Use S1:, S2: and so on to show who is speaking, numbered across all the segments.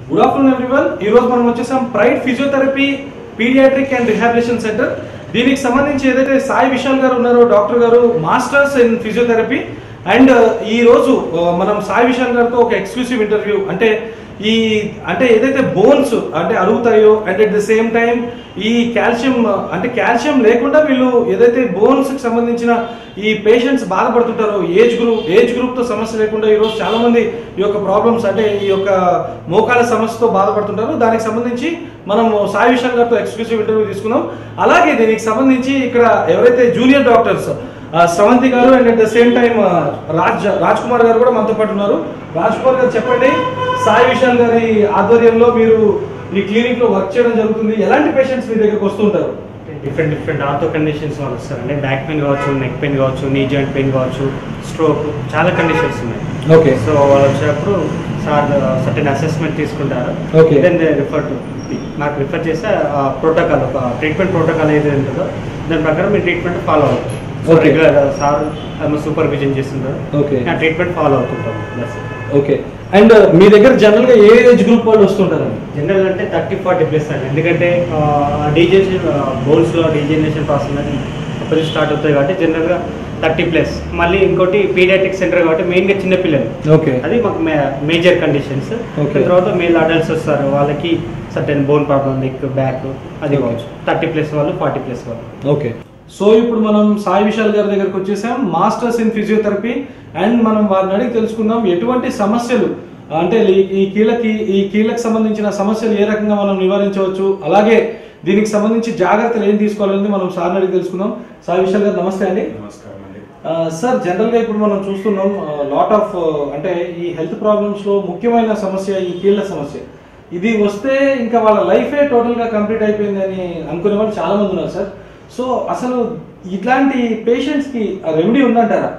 S1: Good afternoon everyone ఈ రోజు మనం వచ్చేసాం Pride physiotherapy paediatric and rehabilitation centre దీనికి సంబంధించి ఏదైతే సాయి విశాల్ గారు ఉన్నారో డాక్టర్ గారు మాస్టర్స్ ఇన్ ఫిజియోథెరపీ అండ్ ఈ రోజు ఆ, మనం సాయి విశాల్ గారితో ఒక ఎక్స్క్లూసివ్ ఇంటర్వ్యూ అంటే ఈ అంటే ఏదైతే బోన్స్ అంటే అరుగుతాయో and at the same time ఈ కాల్షియం అంటే కాల్షియం లేకుండా వీళ్ళు ఏదైతే బోన్స్ కి సంబంధించిన ఈ పేషెంట్స్ బాధపడుతుంటారో ఏజ్ గ్రూప్ ఏజ్ గ్రూప్ తో సమస్య లేకుండా ఈ రోజు చాలా మంది ఈ యొక్క ప్రాబ్లమ్స్ అంటే ఈ యొక్క మోకాల సమస్యతో బాధపడుతుంటారు దానికి సంబంధించి మనం సాయి విశాల్ గారితో ఎక్స్క్లూసివ్ ఇంటర్వ్యూ తీసుకున్నాం అలాగే దీనికి సంబంధించి ఇక్కడ ఎవరైతే జూనియర్ డాక్టర్స్ ఆ, స్రవంతి గారు and at the same time Raj Raj Kumar గారు కూడా మనతో పాటు ఉన్నారు రాజ్ కుమార్ గారు చెప్పండి సాయి విశాల్ గారి ఆధ్వర్యంలో మీరు ఈ క్లినిక్ లో వర్క్ చేయడం జరుగుతుంది ఎలాంటి పేషెంట్స్ మీ దగ్గరకు వస్తుంటారు
S2: డిఫరెంట్ డిఫరెంట్ ఆర్థో కండిషన్స్ వాళ్ళు వస్తారు అంటే బ్యాక్ పెయిన్ కావచ్చు నెక్ పెయిన్ కావచ్చు నీ జాయింట్ పెయిన్ కావచ్చు స్ట్రోక్ చాలా కండిషన్స్ ఉన్నాయి
S1: ఓకే
S2: సో వాళ్ళు వచ్చినప్పుడు సార్ సర్టెన్ అసెస్మెంట్ తీసుకుంటారు
S1: Okay.
S2: దెన్ రిఫర్ టు నాకు రిఫర్ చేస్తే ప్రోటోకాల్ ఒక ట్రీట్మెంట్ ప్రోటోకాల్ ఏది ఉంటుందో దాని ప్రకారం మీ ట్రీట్మెంట్ ఫాలో అవుతుంది so
S1: Okay.
S2: Regular sir supervision చేస్తుంటారు
S1: Okay.
S2: ఆ ట్రీట్మెంట్ ఫాలో అవుతుంటాం That's it.
S1: ఓకే అండ్ మీ దగ్గర జనరల్ గా ఏ ఏజ్ గ్రూప్ వాళ్ళు వస్తుంటారండి
S2: జనరల్ అంటే థర్టీ ఫార్టీ ప్లస్ అండి ఎందుకంటే డీజనరేషన్ బోన్స్లో డీజనరేషన్ ప్రాసెస్ అనేది అప్పటి స్టార్ట్ అవుతాయి కాబట్టి జనరల్గా థర్టీ ప్లస్ మళ్ళీ ఇంకోటి పీడియాటిక్ సెంటర్ కాబట్టి మెయిన్గా చిన్నపిల్లలు
S1: ఓకే
S2: అది మాకు మేజర్ కండిషన్స్
S1: Okay.
S2: తర్వాత మేల్ అడల్ట్స్ వస్తారు వాళ్ళకి certain bone problem neck back అది
S1: Okay.
S2: కావచ్చు థర్టీ ప్లస్ వాళ్ళు ఫార్టీ ప్లస్ వాళ్ళు
S1: ఓకే సో ఇప్పుడు మనం సాయి విశాల్ గారి దగ్గరకు వచ్చేసాం మాస్టర్స్ ఇన్ ఫిజియోథెరపీ అండ్ మనం వారిని అడిగి తెలుసుకుందాం ఎటువంటి సమస్యలు అంటే ఈ- ఈ కీళ్ళకి ఈ కీళ్ళకి సంబంధించిన సమస్యలు ఏ రకంగా మనం నివారించవచ్చు అలాగే దీనికి సంబంధించి జాగ్రత్తలు ఏం తీసుకోవాలని మనం సార్ని అడిగి తెలుసుకుందాం సాయి విశాల్ గారు నమస్తే అండి
S3: నమస్కారం అండి
S1: ఆ, సార్ జనరల్ గా ఇప్పుడు మనం చూస్తున్నాం లాట్ ఆఫ్ అంటే ఈ హెల్త్ ప్రాబ్లమ్స్ లో ముఖ్యమైన సమస్య ఈ కీళ్ళ సమస్య ఇది వస్తే ఇంకా వాళ్ళ లైఫే టోటల్ గా కంప్లీట్ అయిపోయింది అని అనుకునే వాళ్ళు చాలా మంది ఉన్నారు సార్ సో అసలు ఇట్లాంటి పేషెంట్స్ కి రెమెడీ ఉందంటారా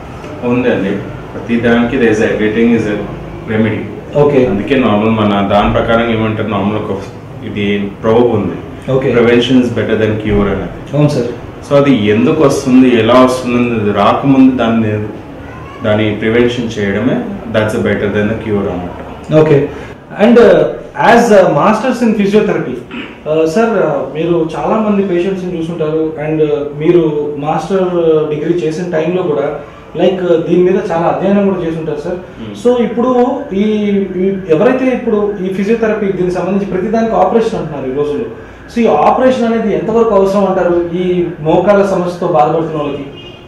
S3: ఉందండి ప్రతి దానికి there's everything is remedy
S1: okay
S3: అందుకే నార్మల్ మన దాని ప్రకారం ఏమంటారు నార్మల్ ఒక ఇది ప్రోబ్ ఉంది
S1: Okay.
S3: Prevention is better then cure అనేది
S1: అవును సార్
S3: సో అది ఎందుకు వస్తుంది ఎలా వస్తుంది అనేది రాకముందు దాన్ని దాని ప్రివెన్షన్ చేయడమే that's better then the cure అన్నమాట
S1: okay and as masters in physiotherapy sir మీరు చాలా మంది పేషెంట్స్ చూసుంటారు అండ్ మీరు మాస్టర్ డిగ్రీ చేసిన టైంలో కూడా లైక్ దీని మీద చాలా అధ్యయనం కూడా చేసి ఉంటారు సార్
S3: Hmm.
S1: సో ఇప్పుడు ఈ ఈ- ఎవరైతే ఇప్పుడు ఈ ఫిజియోథెరపీ దీనికి సంబంధించి ప్రతిదానికి ఆపరేషన్ అంటున్నారు ఈ రోజుల్లో సో ఈ ఆపరేషన్ అనేది ఎంతవరకు అవసరం అంటారు ఈ మోకాల సమస్యతో బాధపడుతున్న వాళ్ళకి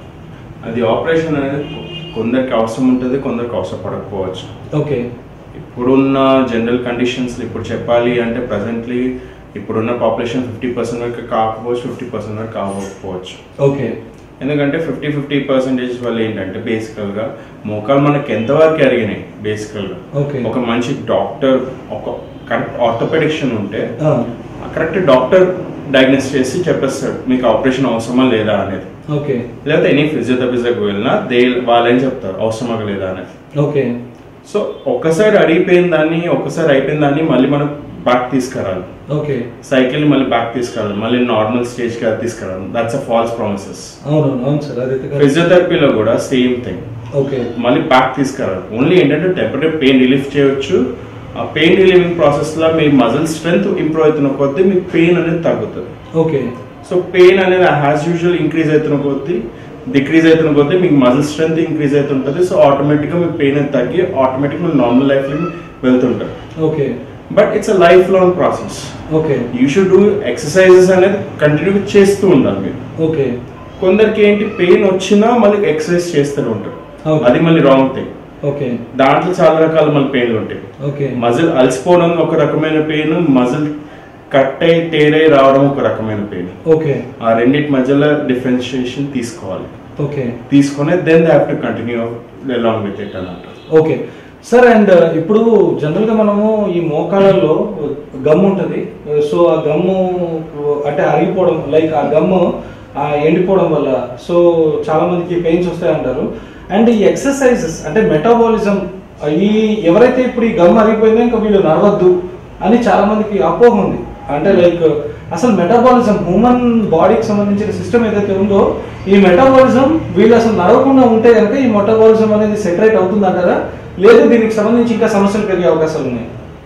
S3: అది ఆపరేషన్ అనేది కొందరికి అవసరం ఉంటుంది కొందరికి అవసరం పడకపోవచ్చు
S1: ఓకే
S3: ఇప్పుడున్న జనరల్ కండిషన్స్ ఇప్పుడు చెప్పాలి అంటే ప్రజెంట్లీ ఇప్పుడున్న పాపులేషన్ ఫిఫ్టీ పర్సెంట్ వరకు కాకపోవచ్చు ఫిఫ్టీ పర్సెంట్ వరకు కాకపోవచ్చు
S1: ఓకే
S3: ఎందుకంటే ఫిఫ్టీ ఫిఫ్టీ పర్సెంటేజ్ వల్ల ఏంటంటే బేసికల్గా మోకాలు మనకి ఎంతవరకు అరిగినాయి బేసికల్గా
S1: Okay.
S3: ఒక మంచి డాక్టర్ ఒక కరెక్ట్ ఆర్థోపెడిక్షన్ ఉంటే
S1: ఆ,
S3: కరెక్ట్ డాక్టర్ డయాగ్నోస్ చేసి చెప్పేస్తాడు మీకు ఆపరేషన్ అవసరమా లేదా అనేది
S1: ఓకే
S3: లేకపోతే ఎనీ ఫిజియోథెరపిస్ట్కి వెళ్ళినా దే వాళ్ళు ఏం చెప్తారు అవసరమా లేదా అనేది
S1: ఓకే
S3: సో ఒక్కసారి అడిగిపోయిన దాన్ని ఒక్కసారి అయిపోయిన దాన్ని మళ్ళీ మనం బ్యాక్ తీసుకురాలి
S1: ఓకే
S3: సైకిల్ మళ్ళీ బ్యాక్ తీసుకురాలి మళ్ళీ నార్మల్ స్టేజ్ కి అది తీసుకురాలి దట్స్ అ ఫాల్స్ ప్రామిసెస్
S1: అవును అవును సార్ అదైతే correct.
S3: ఫిజియోథెరపీలో కూడా సేమ్ థింగ్
S1: ఓకే
S3: మళ్ళీ బ్యాక్ తీసుకురాలి ఓన్లీ ఏంటంటే టెంపరీ పెయిన్ రిలీఫ్ చేయొచ్చు ఆ పెయిన్ రిలీవింగ్ ప్రాసెస్ లో మీ మజిల్ స్ట్రెంత్ ఇంప్రూవ్ అవుతున్న కొద్దీ మీ పెయిన్ అనేది తగ్గుతుంది
S1: ఓకే
S3: సో పెయిన్ అనేది యాజ్ యూజువల్ ఇంక్రీజ్ అవుతున్న కొద్దీ డిక్రీజ్ అవుతున్న కొద్దీ మీకు మజిల్ స్ట్రెంత్ ఇంక్రీజ్ అవుతుంటుంది సో ఆటోమేటిక్గా మీ పెయిన్ అనేది తగ్గి ఆటోమేటిక్ మీ నార్మల్ లైఫ్లో వెళ్తుంటారు
S1: okay
S3: but it's a life long process
S1: okay
S3: you should do exercises అనేది కంటిన్యూ చేస్తూ ఉండాలి మీరు
S1: ఓకే
S3: కొందరికి ఏంటి పెయిన్ వచ్చినా మళ్ళీ ఎక్సర్సైజ్ చేస్తూనే ఉంటారు
S1: Okay.
S3: అది మళ్ళీ రాంగ్ థింగ్
S1: ఓకే
S3: దాంట్లో చాలా రకాల మళ్ళీ పెయిన్లు ఉంటాయి
S1: ఓకే
S3: మజిల్ అలసిపోవడం ఒక రకమైన పెయిన్ మజిల్ కట్ అయి తేరై రావడం ఒక రకమైన పెయిన్
S1: ఓకే
S3: ఆ రెండింటి మధ్యలో డిఫరెన్షియేషన్ తీసుకోవాలి
S1: ఓకే
S3: తీసుకొని then they have to continue along with it అన్నట్టు
S1: ఓకే సార్ అండ్ ఇప్పుడు జనరల్ గా మనము ఈ మోకాళ్ళల్లో గమ్ ఉంటుంది సో ఆ గమ్ము అంటే అరిగిపోవడం లైక్ ఆ గమ్ము ఆ ఎండిపోవడం వల్ల సో చాలా మందికి పెయిన్స్ వస్తాయి అంటారు అండ్ ఈ ఎక్సర్సైజెస్ అంటే మెటాబాలిజం ఈ ఎవరైతే ఇప్పుడు ఈ గమ్ అరిగిపోయిందో ఇంకా వీళ్ళు నడవద్దు అని చాలా మందికి అపోహ ఉంది అంటే లైక్ అసలు మెటాబాలిజం హ్యూమన్ బాడీకి సంబంధించిన సిస్టమ్ ఏదైతే ఉందో ఈ మెటాబాలిజం వీళ్ళు అసలు నడవకుండా ఉంటే కనుక ఈ మెటాబాలిజం అనేది సెటరేట్ అవుతుంది అంటారా లేదు దీనికి సంబంధించి ఇంకా సమస్యలు పెరిగే అవకాశాలు ఉన్నాయి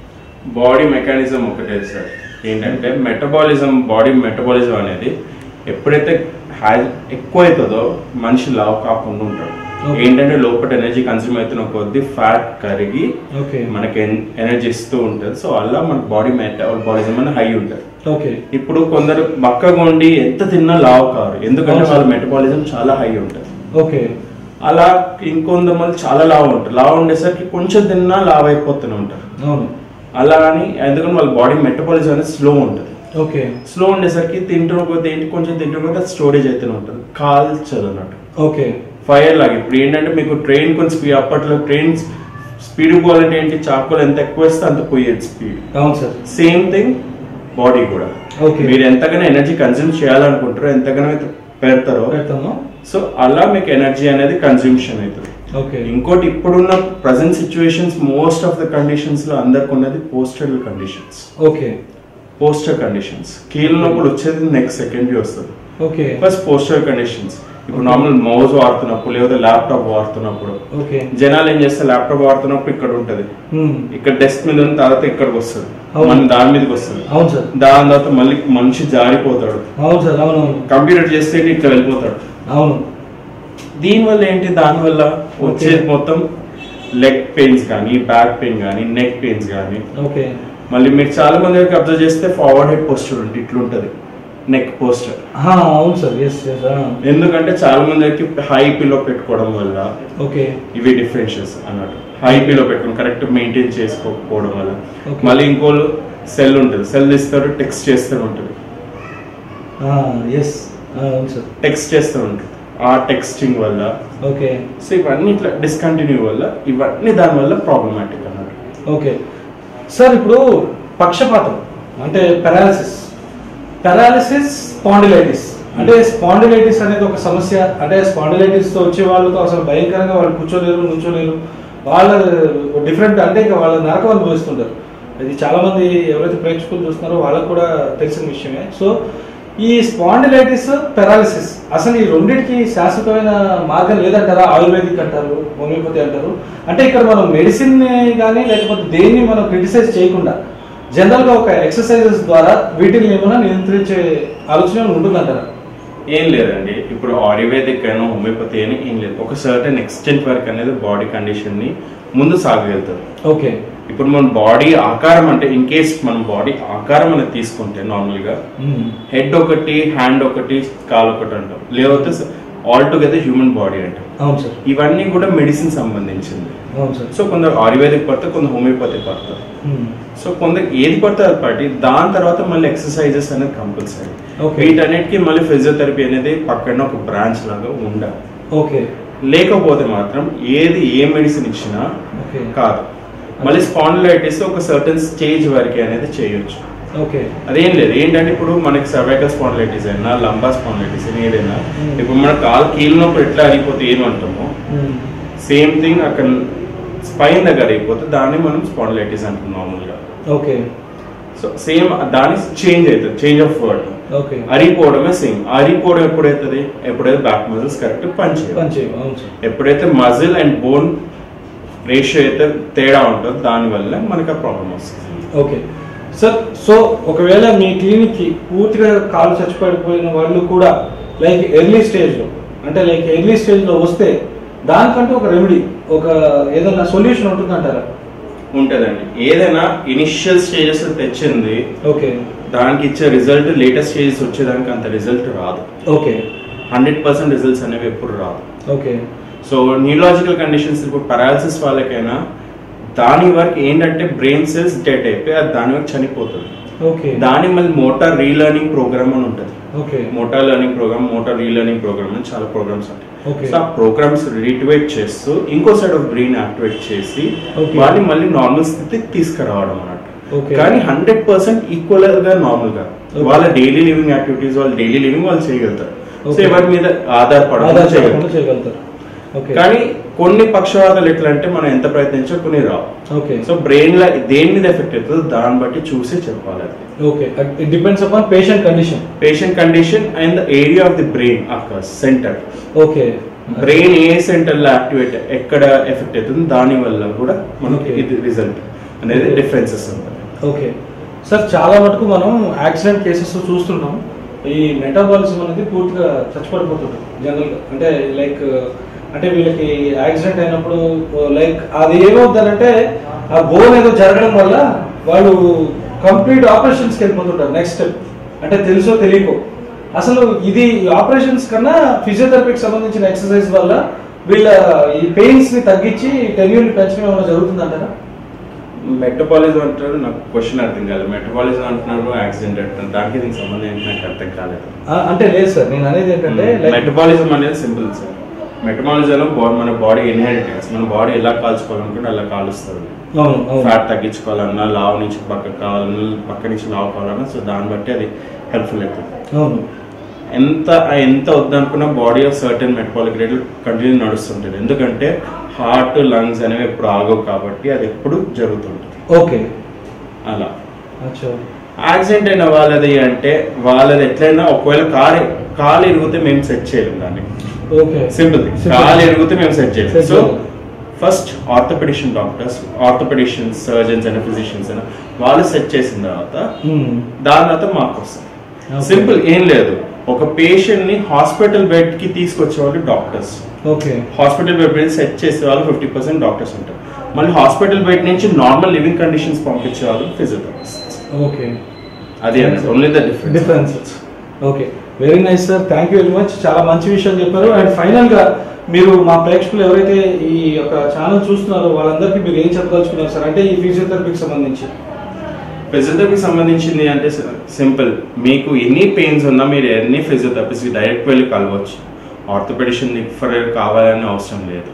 S3: బాడీ మెకానిజం ఒకటే సార్ ఏంటంటే మెటబాలిజం బాడీ మెటబాలిజం అనేది ఎప్పుడైతే హ్యా ఎక్కువ అవుతుందో మనిషి లావు కాకుండా ఉంటాడు
S1: Okay.
S3: ఏంటంటే లోపల ఎనర్జీ కన్స్యూమ్ అవుతున్న కొద్దీ ఫ్యాట్ కరిగి
S1: ఓకే
S3: మనకి ఎనర్జీ ఇస్తూ ఉంటుంది సో అలా మన బాడీ మెటబాలిజం అనేది హై ఉంటుంది
S1: ఓకే
S3: ఇప్పుడు కొందరు బక్కగా ఉండి ఎంత తిన్నా లావు కారు ఎందుకంటే
S1: అవును.
S3: వాళ్ళ మెటబాలిజం చాలా హై ఉంటుంది
S1: ఓకే
S3: అలా ఇంకొంతమంది చాలా లావు ఉంటారు లావు ఉండేసరికి కొంచెం తిన్నా లావు అయిపోతూనే ఉంటారు
S1: అవును
S3: అలా అని ఎందుకంటే వాళ్ళ బాడీ మెటబాలిజం అనేది స్లో ఉంటుంది
S1: ఓకే
S3: స్లో ఉండేసరికి తింటున్న కొద్ది ఏంటి కొంచెం తింటున్న కొద్ది స్టోరేజ్ అయితేనే ఉంటుంది కాల్చదు అన్నట్టు
S1: ఓకే
S3: ఫైర్ లాగా ఇప్పుడు ఏంటంటే మీకు ట్రైన్ కొంచెం స్పీడ్ అప్పట్లో ట్రైన్ స్పీడ్ పోవాలంటే ఏంటి చాకోలు ఎంత ఎక్కువ వేస్తే అంత పోయేది స్పీడ్
S1: అవును సార్
S3: సేమ్ థింగ్ బాడీ కూడా
S1: Okay.
S3: మీరు ఎంతగానో ఎనర్జీ కన్జ్యూమ్ చేయాలనుకుంటారో ఎంతగానో అయితే పెడతారో
S1: పెడతాము
S3: సో అలా మీకు ఎనర్జీ అనేది కన్జ్యూమ్షన్ అవుతుంది
S1: ఓకే
S3: ఇంకోటి ఇప్పుడున్న present situations most of the conditions లో అందరికి ఉన్నది postal conditions
S1: okay
S3: poster conditions కీళ్ళ నొప్పులు వచ్చేది నెక్స్ట్ సెకండరీ వస్తుంది
S1: ఓకే
S3: ఫస్ట్ పోస్టర్ కండిషన్స్ ఇప్పుడు నార్మల్ మౌజ్ వాడుతున్నప్పుడు లేదా ల్యాప్టాప్ వాడుతున్నప్పుడు
S1: ఓకే
S3: జనాలు ఏం చేస్తారు ల్యాప్టాప్ వాడుతున్నప్పుడు ఇక్కడ ఉంటది
S1: మ్మ్.
S3: ఇక్కడ డెస్క్ మీద ఉన్న తర్వాత ఇక్కడికి వస్తుంది
S1: అవును.
S3: మన దాని మీదకి వస్తుంది
S1: అవును సార్
S3: దాని తర్వాత మళ్ళీ మనిషి జారిపోతాడు
S1: అవును సార్ అవునవును
S3: కంప్యూటర్ చేస్తే ఇట్లా వెళ్ళిపోతాడు
S1: అవును
S3: దీనివల్ల ఏంటి దానివల్ల వచ్చేది మొత్తం లెగ్ పెయిన్స్ కానీ బ్యాక్ పెయిన్ కానీ నెక్ పెయిన్స్ కానీ
S1: ఓకే
S3: మళ్ళీ మీరు చాలా మంది వరకు అబ్జర్వ్ చేస్తే ఫార్వర్డ్ హెడ్ పోస్టర్ ఉంటుంది ఇట్లుంటది నెక్ పోస్టర్
S1: ఆ, అవును సార్ ఎస్ ఎస్
S3: ఎందుకంటే చాలా మందికి హై పిల్లో పెట్టుకోవడం వల్ల
S1: ఓకే
S3: ఇవి డిఫరెన్షియస్ అన్నట్టు హై పిల్లో పెట్టుకుని కరెక్ట్ మెయింటైన్ చేసుకోకపోవడం వల్ల
S1: Okay.
S3: మళ్ళీ ఇంకోళ్ళు సెల్ ఉంటుంది సెల్ ఇస్తారు టెక్స్ట్ చేస్తూ ఉంటుంది
S1: ఎస్ అవును సార్
S3: టెక్స్ట్ చేస్తూ ఉంటుంది ఆ టెక్స్టింగ్ వల్ల
S1: ఓకే
S3: సో ఇవన్నీ ఇట్లా డిస్కంటిన్యూ వల్ల ఇవన్నీ దాని వల్ల ప్రాబ్లమాటిక్ అన్నట్టు
S1: ఓకే సార్ ఇప్పుడు పక్షపాతం అంటే పెరాలసిస్ పెరాలసిస్ స్పాండిలైటిస్ అంటే స్పాండిలైటిస్ అనేది ఒక సమస్య అంటే స్పాండిలైటిస్ తో వచ్చే వాళ్ళతో అసలు భయంకరంగా వాళ్ళు కూర్చోలేరు నుంచోలేరు వాళ్ళ డిఫరెంట్ అంటే ఇంకా వాళ్ళ నరకం అనుభవిస్తుంటారు ఇది చాలా మంది ఎవరైతే ప్రేక్షకులు చూస్తున్నారో వాళ్ళకు కూడా తెలిసిన విషయమే సో ఈ స్పాండిలైటిస్ పెరాలిసిస్ అసలు ఈ రెండింటికి శాశ్వతమైన మార్గం లేదంటారా ఆయుర్వేదిక్ అంటారు హోమియోపతి అంటారు అంటే ఇక్కడ మనం మెడిసిన్ కానీ లేకపోతే దేన్ని మనం క్రిటిసైజ్ చేయకుండా జనరల్ గా ఒక ఎక్సర్సైజెస్ ద్వారా వీటిని ఏమైనా నియంత్రించే ఆలోచన ఉంటుందంటారా
S3: ఏం లేదండి ఇప్పుడు ఆయుర్వేదిక్ అయినా హోమియోపతి అయినా ఏం లేదు ఒక సర్టన్ ఎక్స్టెంట్ వరకు అనేది బాడీ కండిషన్ ని ముందు సాగగలుగుతుంది
S1: ఓకే
S3: ఇప్పుడు మన బాడీ ఆకారం అంటే ఇన్ కేస్ మన బాడీ ఆకారం అనేది తీసుకుంటే నార్మల్ గా హెడ్ ఒకటి హ్యాండ్ ఒకటి కాలు ఒకటి అంటాం లేకపోతే ఆల్ టుగెదర్ హ్యూమన్ బాడీ అంటాం
S1: అవును సార్
S3: ఇవన్నీ కూడా మెడిసిన్ సంబంధించింది
S1: అవును సార్
S3: సో కొందరు ఆయుర్వేదిక్ పడతారు కొందరు హోమియోపతి పడతారు సో కొందరు ఏది పడితే అది పట్టి దాని తర్వాత మళ్ళీ ఎక్సర్సైజెస్ అనేది కంపల్సరీ
S1: Okay.
S3: వీటన్నిటికీ మళ్ళీ ఫిజియోథెరపీ అనేది పక్కన ఒక బ్రాంచ్ లాగా ఉండాలి
S1: ఓకే
S3: లేకపోతే మాత్రం ఏది ఏ మెడిసిన్ ఇచ్చినా
S1: ఓకే
S3: కాదు మళ్ళీ స్పాండిలైటిస్ ఒక సర్టన్ స్టేజ్ వరకే అనేది చేయొచ్చు
S1: ఓకే
S3: అదేం లేదు ఏంటంటే ఇప్పుడు మనకి సర్వైకల్ స్పాండిలైటిస్ అయినా లంబా స్పాండిలైటిస్ అయినా ఏదైనా
S1: Hmm.
S3: ఇప్పుడు మన కాలు కీళ్ళనప్పుడు ఎట్లా అరిగిపోతే ఏమంటామో సేమ్ థింగ్ అక్కడ స్పైన్ దగ్గర అయిపోతే దాన్ని మనం స్పాండిలైటిస్ అంటాం నార్మల్గా
S1: ఓకే
S3: సో సేమ్ దాని చేంజ్ అవుతుంది చేంజ్ ఆఫ్ వర్డ్
S1: ఓకే
S3: అరిగిపోవడమే సేమ్ అరిగిపోవడం ఎప్పుడైతుంది ఎప్పుడైతే బ్యాక్ మజిల్స్ కరెక్ట్ పనిచేయాలి
S1: పనిచేయం అవును సార్
S3: ఎప్పుడైతే మజిల్ అండ్ బోన్ రేషియో అయితే తేడా ఉంటుందో దానివల్ల మనకి ఆ ప్రాబ్లం వస్తుంది
S1: ఓకే సార్ సో ఒకవేళ మీ క్లినిక్కి పూర్తిగా కాలు చచ్చిపడిపోయిన వాళ్ళు కూడా లైక్ ఎర్లీ స్టేజ్లో అంటే లైక్ ఎర్లీ స్టేజ్లో వస్తే దానికంటూ ఒక రెమెడీ ఒక ఏదైనా సొల్యూషన్ ఉంటుందంటారా
S3: ఉంటుందండి ఏదైనా ఇనిషియల్ స్టేజెస్ తెచ్చింది
S1: ఓకే
S3: దానికి ఇచ్చే రిజల్ట్ లేటెస్ట్ స్టేజెస్ వచ్చేదానికి అంత రిజల్ట్ రాదు
S1: ఓకే
S3: హండ్రెడ్ పర్సెంట్ రిజల్ట్స్ అనేవి ఎప్పుడు రాదు
S1: ఓకే
S3: సో న్యూలాజికల్ కండిషన్స్ ఇప్పుడు పారాలసిస్ వాళ్ళకైనా దాని వరకు ఏంటంటే బ్రెయిన్ సెల్స్ డెడ్ అయిపోయి అది దాని వరకు చనిపోతుంది
S1: ఓకే
S3: దాని మళ్ళీ మోటార్ రీలర్నింగ్ ప్రోగ్రామ్ అని ఉంటుంది
S1: okay
S3: motor learning programme motor relearning programme అని చాలా ప్రోగ్రామ్స్ ఉంటాయి
S1: Okay.
S3: సో ఆ ప్రోగ్రామ్స్ రీటివేట్ చేస్తూ ఇంకో సైడ్ ఆఫ్ బ్రెయిన్ యాక్టివేట్ చేసి
S1: Okay.
S3: వాళ్ళని మళ్ళీ నార్మల్ స్థితికి తీసుకురావడం అన్నట్టు
S1: Okay.
S3: కానీ హండ్రెడ్ పర్సెంట్ ఈక్వల్ గా నార్మల్ గా
S1: Okay.
S3: వాళ్ళ డైలీ లివింగ్ యాక్టివిటీస్ వాళ్ళ డైలీ లివింగ్ వాళ్ళు చేయగలుగుతారు సో
S1: Okay.
S3: ఎవరి మీద ఆధారపడకుండా
S1: ఆధార్
S3: చేయగలుగుతారు
S1: చేయకుండా చేయగలుగుతారు ఓకే
S3: కానీ కొన్ని పక్షవాతాలు ఎట్లా అంటే మనం ఎంత ప్రయత్నించో కొన్ని రావు
S1: ఓకే
S3: సో బ్రెయిన్ లో దేని మీద ఎఫెక్ట్ అవుతుందో దాన్ని బట్టి చూసి చెప్పాలి అది
S1: okay it depends upon patient condition
S3: patient condition and the area of the brain అక్కడ సెంటర్
S1: ఓకే
S3: బ్రెయిన్ ఏ సెంటర్ లో యాక్టివేట్ ఎక్కడ ఎఫెక్ట్ అవుతుంది దాని వల్ల కూడా మనకి
S1: Okay.
S3: ఇది రిజల్ట్ అనేది
S1: Okay.
S3: డిఫరెన్సెస్ ఉంటాయి
S1: ఓకే సార్ చాలా మటుకు మనం యాక్సిడెంట్ కేసెస్ చూస్తున్నాం ఈ మెటాబాలిజం అనేది పూర్తిగా చచ్చిపడిపోతుంది జనరల్గా అంటే లైక్ అంటే వీళ్ళకి యాక్సిడెంట్ అయినప్పుడు లైక్ అది ఏమవుతుందంటే ఆ బోన్ ఏదో జరగడం వల్ల వాళ్ళు కంప్లీట్ ఆపరేషన్స్కి వెళ్ళిపోతుంటారు నెక్స్ట్ స్టెప్ అంటే తెలుసో తెలియకో అసలు ఇది ఆపరేషన్స్ కన్నా ఫిజియోథెరపీకి సంబంధించిన ఎక్సర్సైజ్ వల్ల వీళ్ళ ఈ పెయిన్స్ ని తగ్గించి టెన్యూని పెంచడం ఏమైనా జరుగుతుందంటారా
S3: మెటబాలిజం అంటారు నాకు క్వశ్చన్ అర్థం కాలేదు మెటబాలిజం అంటున్నారు యాక్సిడెంట్ అంటున్నారు దానికి దీనికి సంబంధం ఏంటి నాకు అర్థం కాలేదు
S1: ఆ, అంటే లేదు సార్ నేను అనేది ఏంటంటే like-
S3: మెటబాలిజం అనేది సింపుల్ సార్ మెటబాలిజంలో బాడీ మన బాడీ ఇన్హెరిటెన్స్ మన బాడీ ఎలా కాల్చుకోవాలనుకుంటే అలా కాలుస్తుంది
S1: అవును అవును
S3: ఫ్యాట్ తగ్గించుకోవాలన్నా లావు నుంచి పక్కకు కావాలన్నా పక్క నుంచి లావు కావాలన్నా సో దాన్ని బట్టి అది హెల్ప్ఫుల్ అవుతుంది
S1: అవును
S3: ఎంత ఎంత వద్దనుకున్న బాడీ ఆఫ్ సర్టన్ మెటబాలిక్ రేట్లు కంటిన్యూ నడుస్తుంటుంది ఎందుకంటే హార్ట్ లంగ్స్ అనేవి ఎప్పుడు ఆగవు కాబట్టి అది ఎప్పుడు జరుగుతుంటుంది
S1: ఓకే
S3: అలా
S1: అచ్చా
S3: యాక్సిడెంట్ అయిన వాళ్ళది అంటే వాళ్ళది ఎట్లయినా ఒకవేళ కారు కాలు ఇరిగితే మేము సెట్ చేయలేం దాన్ని
S1: ఓకే
S3: సింపుల్
S1: Simple.
S3: కాలు ఇరిగితే మేము సెట్ చేయలేం
S1: Set
S3: సో
S1: చేయలేం.
S3: First orthopedician doctors orthopedicians surgeons and physicians అని వాళ్ళు సెట్ చేసిన తర్వాత
S1: మ్మ్.
S3: దాని తర్వాత మాకు వస్తాం
S1: Okay.
S3: సింపుల్ ఏం లేదు ఒక పేషెంట్ ని హాస్పిటల్ బెడ్ కి తీసుకొచ్చే వాళ్ళు డాక్టర్స్
S1: ఓకే
S3: హాస్పిటల్ బెడ్ మీద సెట్ చేసే వాళ్ళు ఫిఫ్టీ పర్సెంట్ డాక్టర్స్ ఉంటారు మళ్ళీ హాస్పిటల్ బెడ్ నుంచి నార్మల్ లివింగ్ కండిషన్స్ పంపించే వాళ్ళు ఫిజియోథెరపిస్ట్
S1: ఓకే
S3: అది only the difference
S1: difference okay very nice sir thank you very much చాలా మంచి విషయం చెప్పారు అండ్ ఫైనల్ గా మీరు మా ప్రేక్షకులు ఎవరైతే ఈ యొక్క ఛానల్ చూస్తున్నారో వాళ్ళందరికీ మీరు ఏం చెప్పదలుచుకున్నారు సార్ అంటే ఈ ఫిజియోథెరపీకి సంబంధించి
S3: ఫిజియోథెరపీకి సంబంధించింది అంటే సింపుల్ మీకు ఎన్ని పెయిన్స్ ఉన్నా మీరు ఎన్ని ఫిజియోథెరపిస్ట్ డైరెక్ట్ వెళ్ళి కలవచ్చు ఆర్థోపెడిషన్ రిఫర్ కావాలని అవసరం లేదు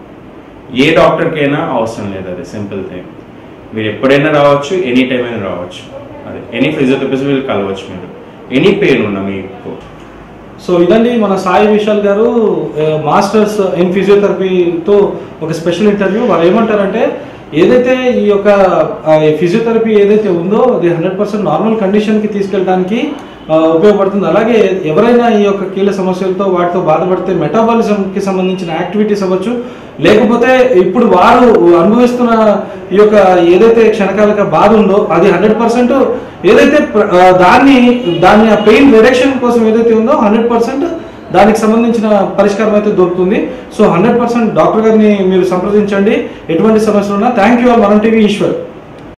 S3: ఏ డాక్టర్కైనా అవసరం లేదు అది సింపుల్ థింగ్ మీరు ఎప్పుడైనా రావచ్చు ఎనీ టైం అయినా రావచ్చు అది ఎనీ ఫిజియోథెరపిస్ట్ వీళ్ళు కలవచ్చు మీరు ఎనీ పెయిన్ ఉన్నా మీకు
S1: సో ఇదండి మన సాయి విశాల్ గారు మాస్టర్స్ ఇన్ ఫిజియోథెరపీతో ఒక స్పెషల్ ఇంటర్వ్యూ వాళ్ళు ఏమంటారంటే ఏదైతే ఈ యొక్క ఫిజియోథెరపీ ఏదైతే ఉందో అది హండ్రెడ్ పర్సెంట్ నార్మల్ కండిషన్కి తీసుకెళ్ళడానికి ఆ, ఉపయోగపడుతుంది అలాగే ఎవరైనా ఈ యొక్క కీళ్ళ సమస్యలతో వాటితో బాధపడితే మెటాబాలిజంకి సంబంధించిన యాక్టివిటీస్ అవ్వచ్చు లేకపోతే ఇప్పుడు వారు అనుభవిస్తున్న ఈ యొక్క ఏదైతే క్షణకాలిక బాధ ఉందో అది హండ్రెడ్ పర్సెంట్ ఏదైతే ప్ర- ఆ, దాన్ని దాన్ని ఆ పెయిన్ రిడక్షన్ కోసం ఏదైతే ఉందో హండ్రెడ్ పర్సెంట్ దానికి సంబంధించిన పరిష్కారం అయితే దొరుకుతుంది సో హండ్రెడ్ పర్సెంట్ డాక్టర్ గారిని మీరు సంప్రదించండి ఎటువంటి సమస్యలు ఉన్నా థ్యాంక్ యూ ఆల్ మనం టీవీ ఈశ్వర్